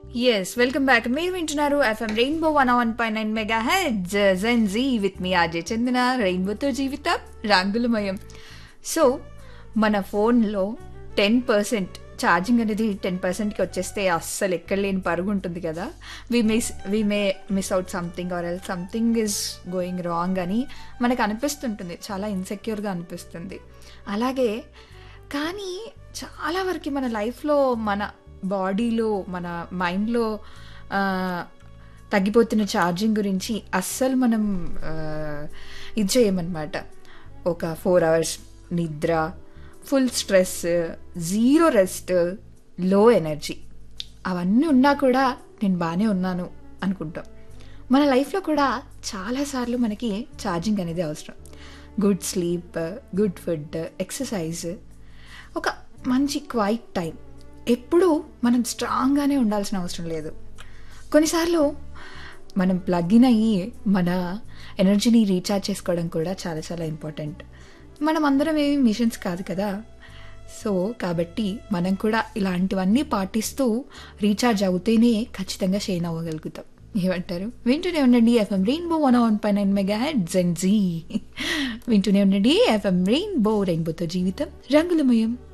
yes welcome back మీరు వింటున్నారు FM rainbow one one పై nine mega head gen Z with మీ RJ Chandana రెయిన్బోతో జీవితం రంగులమయం సో మన ఫోన్లో టెన్ పర్సెంట్ ఛార్జింగ్ అనేది టెన్ పర్సెంట్కి వచ్చేస్తే అస్సలు ఎక్కడ లేని పరుగు ఉంటుంది కదా we miss we may miss out something or else something is going wrong అని మనకు అనిపిస్తుంటుంది చాలా ఇన్సెక్యూర్గా అనిపిస్తుంది అలాగే కానీ చాలా వరకు మన లైఫ్లో మన బాడీలో మన మైండ్లో తగ్గిపోతున్న ఛార్జింగ్ గురించి అస్సలు మనం ఆ, ఇది చేయమన్నమాట ఒక ఫోర్ అవర్స్ నిద్ర full stress zero rest low energy అవన్నీ ఉన్నా కూడా నేను బాగానే ఉన్నాను అనుకుంటాం మన లైఫ్లో కూడా చాలాసార్లు మనకి ఛార్జింగ్ అనేది అవసరం good sleep good food exercise ఒక మంచి క్వైట్ టైం ఎప్పుడూ మనం స్ట్రాంగ్గానే ఉండాల్సిన అవసరం లేదు కొన్నిసార్లు మనం ప్లగ్ ఇన్ అయ్యి మన ఎనర్జీని రీఛార్జ్ చేసుకోవడం కూడా చాలా చాలా ఇంపార్టెంట్ మనం అందరం ఏమి మిషన్స్ కాదు కదా సో కాబట్టి మనం కూడా ఇలాంటివన్నీ పాటిస్తూ రీఛార్జ్ అవుతేనే ఖచ్చితంగా షేన్ అవ్వగలుగుతాం ఏమంటారు వింటూనే ఉండండి ఎఫ్ఎం రెయిన్బో వన్ వన్ పై nine mega head gen Z వింటూనే ఉండండి ఎఫ్ఎం రెయిన్బో రెయిన్బోతో జీవితం రంగులమయం